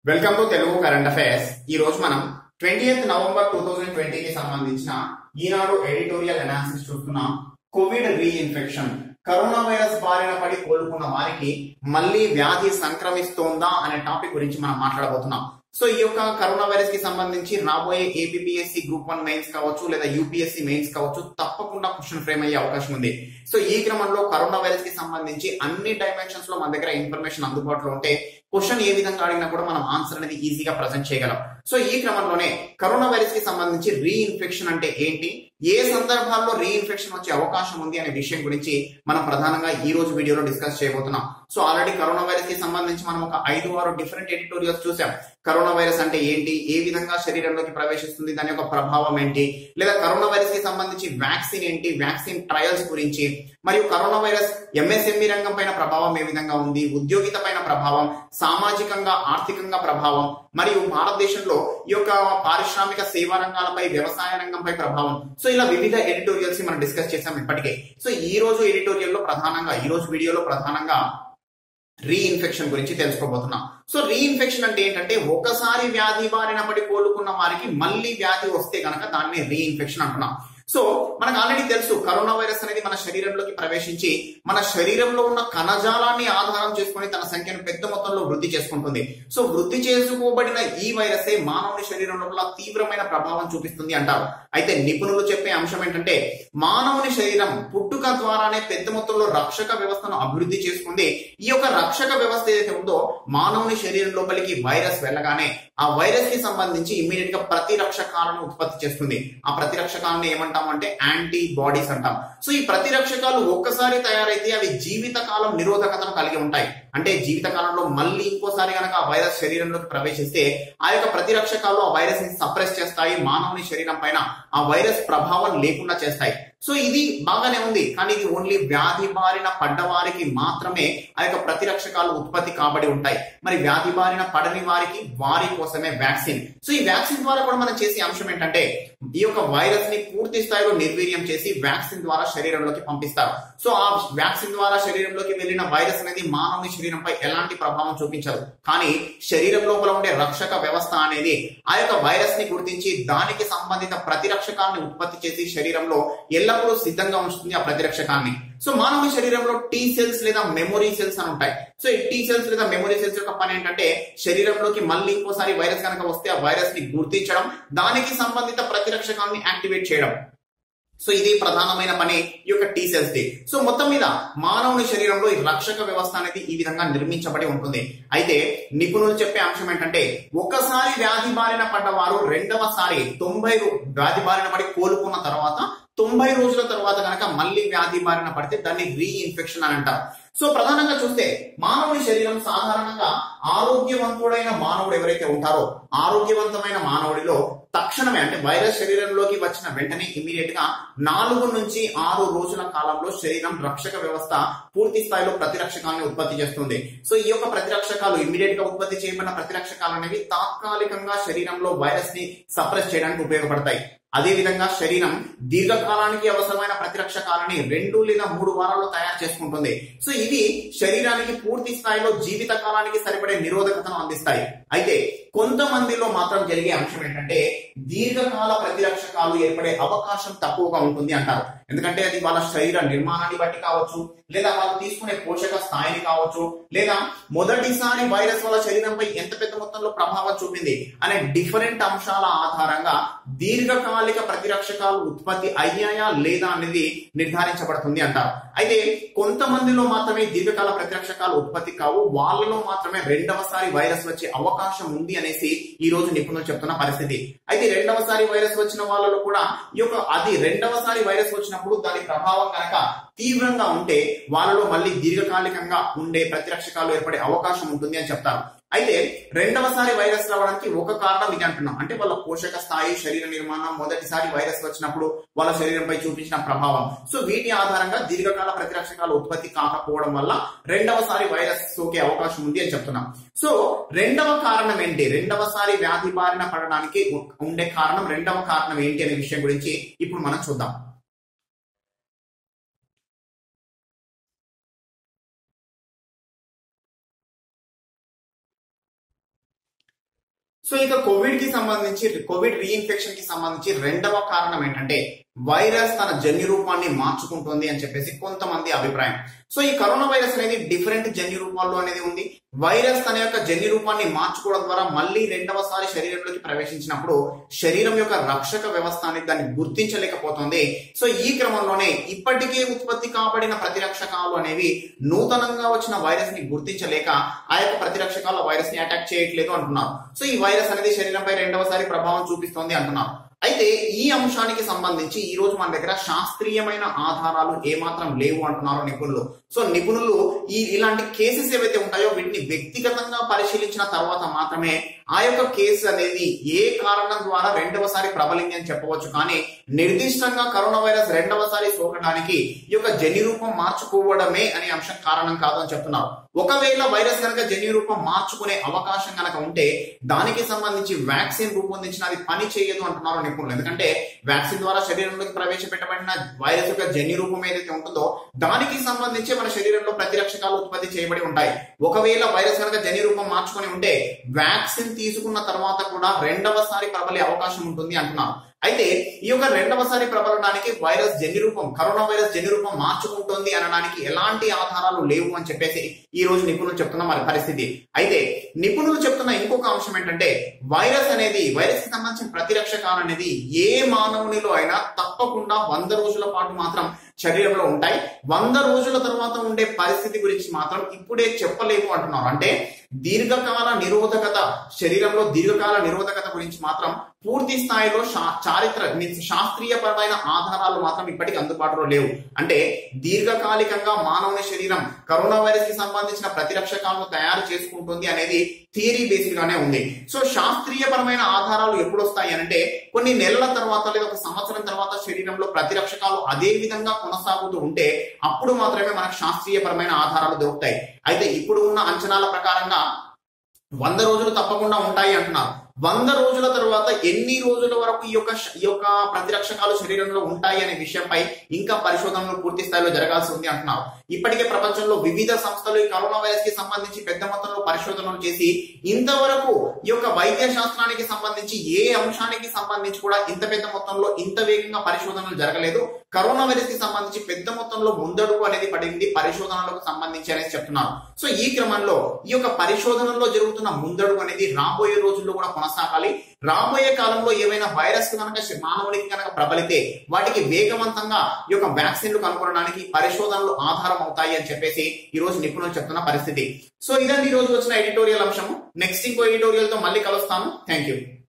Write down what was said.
welcome to Telugu current affairs ఈ రోజు మనం ట్వంటీ నవంబర్ టూ థౌజండ్ ట్వంటీకి సంబంధించిన ఈనాడు ఎడిటోరియల్ అనాలిసిస్ చూస్తున్నాం కోవిడ్ రీఇన్ఫెక్షన్ కరోనా వైరస్ బారిన పడి కోలుకున్న వారికి మళ్ళీ వ్యాధి సంక్రమిస్తోందా అనే టాపిక్ గురించి మనం మాట్లాడబోతున్నాం సో ఈ యొక్క కరోనా వైరస్ కి సంబంధించి రాబోయే ఏపీఎస్సి గ్రూప్ వన్ మెయిన్స్ కావచ్చు లేదా యూపీఎస్సి మెయిన్స్ కావచ్చు తప్పకుండా క్వశ్చన్ ఫ్రేమ్ అయ్యే అవకాశం ఉంది సో ఈ క్రమంలో కరోనా వైరస్ కి సంబంధించి అన్ని డైమెన్షన్స్ లో మన దగ్గర ఇన్ఫర్మేషన్ అందుబాటులో ఉంటే క్వశ్చన్ ఏ విధంగా అడిగినా కూడా మనం ఆన్సర్ అనేది ఈజీగా ప్రజెంట్ చేయగలం సో ఈ క్రమంలోనే కరోనా వైరస్ కి సంబంధించి రీఇన్ఫెక్షన్ అంటే ఏంటి ఏ సందర్భాల్లో రీఇన్ఫెక్షన్ వచ్చే అవకాశం ఉంది అనే విషయం గురించి మనం ప్రధానంగా ఈ రోజు వీడియోలో డిస్కస్ చేయబోతున్నాం సో ఆల్రెడీ కరోనా వైరస్ కి సంబంధించి మనం ఒక ఐదు ఆరు డిఫరెంట్ ఎడిటోరియల్స్ చూసాం కరోనా వైరస్ అంటే ఏంటి ఏ విధంగా శరీరంలోకి ప్రవేశిస్తుంది దాని యొక్క ప్రభావం ఏంటి లేదా కరోనా వైరస్ కి సంబంధించి వ్యాక్సిన్ ఏంటి వ్యాక్సిన్ ట్రయల్స్ గురించి మరియు కరోనా వైరస్ ఎంఎస్ఎంఈ రంగం పైన ప్రభావం ఏ విధంగా ఉంది ఉద్యోగిత పైన ప్రభావం సామాజికంగా ఆర్థికంగా ప్రభావం మరియు భారతదేశంలో ఈ యొక్క పారిశ్రామిక సేవా రంగాలపై వ్యవసాయ రంగంపై ప్రభావం సో ఇలా వివిధ ఎడిటోరియల్స్ మనం డిస్కస్ చేసాం ఇప్పటికే సో ఈ రోజు ఎడిటోరియల్ లో ప్రధానంగా ఈ రోజు వీడియోలో ప్రధానంగా రీఇన్ఫెక్షన్ గురించి తెలుసుకోబోతున్నాం సో రీఇన్ఫెక్షన్ అంటే ఏంటంటే ఒకసారి వ్యాధి బారిన పడి కోలుకున్న వారికి మళ్ళీ వ్యాధి వస్తే గనక దాన్ని రీఇన్ఫెక్షన్ అంటున్నాం సో మనకు ఆల్రెడీ తెలుసు కరోనా వైరస్ అనేది మన శరీరంలోకి ప్రవేశించి మన శరీరంలో ఉన్న కణజాలాన్ని ఆధారం చేసుకుని తన సంఖ్యను పెద్ద మొత్తంలో వృద్ధి చేసుకుంటుంది సో వృద్ధి చేసుకోబడిన ఈ వైరసే మానవుని శరీరం లోపల తీవ్రమైన ప్రభావం చూపిస్తుంది అంటారు అయితే నిపుణులు చెప్పే అంశం ఏంటంటే మానవుని శరీరం పుట్టుక ద్వారానే పెద్ద మొత్తంలో రక్షక వ్యవస్థను అభివృద్ధి చేసుకుంది ఈ యొక్క రక్షక వ్యవస్థ ఏదైతే ఉందో మానవుని శరీరం లోపలికి వైరస్ వెళ్ళగానే ఆ వైరస్ కి సంబంధించి ఇమ్మీడియట్ గా ప్రతిరక్షకాలను ఉత్పత్తి చేస్తుంది ఆ ప్రతిరక్షకాలను ఏమంటాం అంటే యాంటీబాడీస్ అంటాం సో ఈ ప్రతిరక్షకాలు ఒక్కసారి తయారైతే అవి జీవిత కాలం నిరోధకతను కలిగి ఉంటాయి అంటే జీవిత కాలంలో మళ్ళీ ఇంకోసారి కనుక ఆ వైరస్ శరీరంలోకి ప్రవేశిస్తే ఆ యొక్క ప్రతిరక్షకాలు ఆ వైరస్ ని సప్రెస్ చేస్తాయి మానవుని శరీరం పైన ఆ వైరస్ ప్రభావం లేకుండా చేస్తాయి సో ఇది బాగానే ఉంది కానీ ఇది ఓన్లీ వ్యాధి బారిన పడ్డవారికి మాత్రమే ఆ యొక్క ప్రతిరక్షకాలు ఉత్పత్తి కాబడి ఉంటాయి మరి వ్యాధి బారిన పడని వారికి వారి కోసమే వ్యాక్సిన్ సో ఈ వ్యాక్సిన్ ద్వారా కూడా మనం చేసే అంశం ఏంటంటే ఈ యొక్క వైరస్ ని పూర్తి స్థాయిలో నిర్వీర్యం చేసి వ్యాక్సిన్ ద్వారా శరీరంలోకి పంపిస్తారు సో ఆ వ్యాక్సిన్ ద్వారా శరీరంలోకి వెళ్ళిన వైరస్ అనేది మానవుని శరీరంపై ఎలాంటి ప్రభావం చూపించదు కానీ శరీరం లోపల ఉండే రక్షక వ్యవస్థ అనేది ఆ యొక్క వైరస్ ని గుర్తించి దానికి సంబంధిత ప్రతిరక్షకాన్ని ఉత్పత్తి చేసి శరీరంలో ఎల్లప్పుడూ సిద్ధంగా ఉంచుతుంది ఆ ప్రతిరక్షకాన్ని సో మానవ శరీరంలో టీ సెల్స్ లేదా మెమొరీ సెల్స్ అని ఉంటాయి సో ఈ టీ సెల్స్ లేదా మెమొరీ సెల్స్ యొక్క పని ఏంటంటే శరీరంలోకి మళ్ళీ ఇంకోసారి వైరస్ కనుక వస్తే ఆ వైరస్ ని గుర్తించడం దానికి సంబంధిత ప్రతిరక్షకాన్ని యాక్టివేట్ చేయడం సో ఇది ప్రధానమైన పని ఈ యొక్క టీ సెల్స్ ది సో మొత్తం మీద మానవుని శరీరంలో ఈ రక్షక వ్యవస్థ అనేది ఈ విధంగా నిర్మించబడి ఉంటుంది అయితే నిపుణులు చెప్పే అంశం ఏంటంటే ఒకసారి వ్యాధి బారిన పడ్డవారు రెండవసారి తొంభై వ్యాధి బారిన పడి కోలుకున్న తర్వాత తొంభై రోజుల తర్వాత కనుక మళ్ళీ వ్యాధి బారిన పడితే దాన్ని రీఇన్ఫెక్షన్ అని అంటారు సో ప్రధానంగా చూస్తే మానవుని శరీరం సాధారణంగా ఆరోగ్యవంతుడైన మానవుడు ఎవరైతే ఉంటారో ఆరోగ్యవంతమైన మానవుడిలో తక్షణమే అంటే వైరస్ శరీరంలోకి వచ్చిన వెంటనే ఇమీడియట్ గా నాలుగు నుంచి ఆరు రోజుల కాలంలో శరీరం రక్షక వ్యవస్థ పూర్తి స్థాయిలో ప్రతిరక్షకాలను ఉత్పత్తి చేస్తుంది సో ఈ యొక్క ప్రతిరక్షకాలు ఇమీడియట్ గా ఉత్పత్తి చేయబడిన ప్రతిరక్షకాలు అనేవి తాత్కాలికంగా శరీరంలో వైరస్ ని సప్రెస్ చేయడానికి ఉపయోగపడతాయి అదే విధంగా శరీరం దీర్ఘకాలానికి అవసరమైన ప్రతిరక్షకాలని రెండు లేదా మూడు వారాల్లో తయారు చేసుకుంటుంది సో ఇవి శరీరానికి పూర్తి స్థాయిలో జీవిత కాలానికి సరిపడే నిరోధకతను అందిస్తాయి అయితే కొంతమందిలో మాత్రం జరిగే అంశం ఏంటంటే దీర్ఘకాల ప్రతిరక్షకాలు ఏర్పడే అవకాశం తక్కువగా ఉంటుంది అంటారు ఎందుకంటే అది వాళ్ళ శరీర నిర్మాణాన్ని బట్టి కావచ్చు లేదా వాళ్ళు తీసుకునే పోషక స్థాయిని కావచ్చు లేదా మొదటిసారి వైరస్ వాళ్ళ శరీరంపై ఎంత పెద్ద మొత్తంలో ప్రభావం చూపింది అనే డిఫరెంట్ అంశాల ఆధారంగా దీర్ఘకాలిక ప్రతిరక్షకాలు ఉత్పత్తి అయ్యాయా లేదా అనేది నిర్ధారించబడుతుంది అంటారు అయితే కొంతమందిలో మాత్రమే దీర్ఘకాల ప్రతిరక్షకాలు ఉత్పత్తి కావు వాళ్ళలో మాత్రమే రెండవసారి వైరస్ వచ్చే అవకాశం ఉంది అనేసి ఈ రోజు నిపుణులు చెప్తున్న పరిస్థితి అయితే రెండవసారి వైరస్ వచ్చిన వాళ్ళలో కూడా ఈ యొక్క అది రెండవసారి వైరస్ వచ్చినప్పుడు దాని ప్రభావం కనుక తీవ్రంగా ఉంటే వాళ్ళలో మళ్ళీ దీర్ఘకాలికంగా ఉండే ప్రతిరక్షకాలు ఏర్పడే అవకాశం ఉంటుంది అని చెప్తారు అయితే రెండవసారి వైరస్ రావడానికి ఒక కారణం ఇది అంటున్నాం అంటే వాళ్ళ పోషక స్థాయి శరీర నిర్మాణం మొదటిసారి వైరస్ వచ్చినప్పుడు వాళ్ళ శరీరంపై చూపించిన ప్రభావం సో వీటి ఆధారంగా దీర్ఘకాల ప్రతిరక్షకాలు ఉత్పత్తి కాకపోవడం వల్ల రెండవసారి వైరస్ సోకే అవకాశం ఉంది అని చెప్తున్నాం సో రెండవ కారణం ఏంటి రెండవసారి వ్యాధి బారిన పడడానికి ఉండే కారణం రెండవ కారణం ఏంటి అనే విషయం గురించి ఇప్పుడు మనం చూద్దాం సో ఇక కోవిడ్ కి సంబంధించి కోవిడ్ రీఇన్ఫెక్షన్ కి సంబంధించి రెండవ కారణం ఏంటంటే వైరస్ తన జన్యు రూపాన్ని మార్చుకుంటుంది అని చెప్పేసి కొంతమంది అభిప్రాయం సో ఈ కరోనా వైరస్ అనేది డిఫరెంట్ జన్యు రూపాల్లో అనేది ఉంది వైరస్ తన యొక్క జన్యు రూపాన్ని మార్చుకోవడం ద్వారా మళ్ళీ రెండవసారి శరీరంలోకి ప్రవేశించినప్పుడు శరీరం యొక్క రక్షక వ్యవస్థ అనేది దాన్ని గుర్తించలేకపోతుంది సో ఈ క్రమంలోనే ఇప్పటికే ఉత్పత్తి కాబడిన ప్రతిరక్షకాలు అనేవి నూతనంగా వచ్చిన వైరస్ ని గుర్తించలేక ఆ యొక్క ప్రతిరక్షకాలు వైరస్ ని అటాక్ చేయట్లేదు అంటున్నారు సో ఈ వైరస్ అనేది శరీరంపై రెండవసారి ప్రభావం చూపిస్తోంది అంటున్నారు అయితే ఈ అంశానికి సంబంధించి ఈ రోజు మన దగ్గర శాస్త్రీయమైన ఆధారాలు ఏమాత్రం లేవు అంటున్నారు నిపుణులు సో నిపుణులు ఈ ఇలాంటి కేసెస్ ఏవైతే ఉంటాయో వీటిని వ్యక్తిగతంగా పరిశీలించిన తర్వాత మాత్రమే ఆ యొక్క కేసు అనేది ఏ కారణం ద్వారా రెండవసారి ప్రబలింది అని చెప్పవచ్చు కానీ నిర్దిష్టంగా కరోనా వైరస్ రెండవసారి సోకడానికి ఈ యొక్క జన్యు రూపం మార్చుకోవడమే అనే అంశం కారణం కాదు అని చెప్తున్నారు ఒకవేళ వైరస్ కనుక జన్యు రూపం మార్చుకునే అవకాశం కనుక ఉంటే దానికి సంబంధించి వ్యాక్సిన్ రూపొందించిన అది పని చేయదు అంటున్నారు నిపుణులు ఎందుకంటే వ్యాక్సిన్ ద్వారా శరీరంలోకి ప్రవేశపెట్టబడిన వైరస్ యొక్క జన్యు రూపం ఏదైతే ఉంటుందో దానికి సంబంధించి మన శరీరంలో ప్రతిరక్షకాలు ఉత్పత్తి చేయబడి ఉంటాయి ఒకవేళ వైరస్ కనుక జన్యు రూపం మార్చుకొని ఉంటే వ్యాక్సిన్ తీసుకున్న తర్వాత కూడా రెండవసారి ప్రబలే అవకాశం ఉంటుంది అంటున్నారు అయితే ఈ యొక్క రెండవసారి ప్రబలడానికి వైరస్ జన్యు రూపం కరోనా వైరస్ జన్యు రూపం మార్చుకుంటుంది అనడానికి ఎలాంటి ఆధారాలు లేవు అని చెప్పేసి ఈ రోజు నిపుణులు చెప్తున్న మరి పరిస్థితి అయితే నిపుణులు చెప్తున్న ఇంకొక అంశం ఏంటంటే వైరస్ అనేది వైరస్ కి సంబంధించిన ప్రతిరక్షకాలు అనేది ఏ మానవునిలో అయినా తప్పకుండా వంద రోజుల పాటు మాత్రం శరీరంలో ఉంటాయి వంద రోజుల తర్వాత ఉండే పరిస్థితి గురించి మాత్రం ఇప్పుడే చెప్పలేము అంటున్నారు అంటే దీర్ఘకాల నిరోధకత శరీరంలో దీర్ఘకాల నిరోధకత గురించి మాత్రం పూర్తి స్థాయిలో చారిత్ర మీన్స్ శాస్త్రీయపరమైన ఆధారాలు మాత్రం ఇప్పటికి అందుబాటులో లేవు అంటే దీర్ఘకాలికంగా మానవుని శరీరం కరోనా వైరస్ కి సంబంధించిన ప్రతిరక్షకాలను తయారు చేసుకుంటుంది అనేది థియరీ బేస్డ్ గానే ఉంది సో శాస్త్రీయపరమైన ఆధారాలు ఎప్పుడు వస్తాయి అంటే కొన్ని నెలల తర్వాత లేదా ఒక సంవత్సరం తర్వాత శరీరంలో ప్రతిరక్షకాలు అదే విధంగా కొనసాగుతూ ఉంటే అప్పుడు మాత్రమే మనకు శాస్త్రీయపరమైన ఆధారాలు దొరుకుతాయి అయితే ఇప్పుడు ఉన్న అంచనాల ప్రకారంగా వంద రోజులు తప్పకుండా ఉంటాయి అంటున్నారు వంద రోజుల తర్వాత ఎన్ని రోజుల వరకు ఈ యొక్క ఈ యొక్క ప్రతిరక్షకాలు శరీరంలో ఉంటాయి అనే విషయంపై ఇంకా పరిశోధనలు పూర్తి స్థాయిలో జరగాల్సి ఉంది అంటున్నారు ఇప్పటికే ప్రపంచంలో వివిధ సంస్థలు ఈ కరోనా వైరస్ కి సంబంధించి పెద్ద మొత్తంలో పరిశోధనలు చేసి ఇంతవరకు ఈ యొక్క వైద్య శాస్త్రానికి సంబంధించి ఏ అంశానికి సంబంధించి కూడా ఇంత పెద్ద మొత్తంలో ఇంత వేగంగా పరిశోధనలు జరగలేదు కరోనా వైరస్ కి సంబంధించి పెద్ద మొత్తంలో ముందడుగు అనేది పడింది పరిశోధనలకు సంబంధించి అనేది చెప్తున్నారు సో ఈ క్రమంలో ఈ యొక్క పరిశోధనలో జరుగుతున్న ముందడుగు అనేది రాబోయే రోజుల్లో కూడా కొనసాగాలి రాబోయే కాలంలో ఏవైనా వైరస్ కనుక మానవునికి కనుక ప్రబలితే వాటికి వేగవంతంగా ఈ యొక్క వ్యాక్సిన్లు కనుగొనడానికి పరిశోధనలు ఆధారం అవుతాయి అని చెప్పేసి ఈ రోజు నిపుణులు చెప్తున్న పరిస్థితి సో ఇదండి ఈ రోజు వచ్చిన ఎడిటోరియల్ అంశము నెక్స్ట్ ఇంకో ఎడిటోరియల్ తో మళ్ళీ కలుస్తాను థ్యాంక్ యూ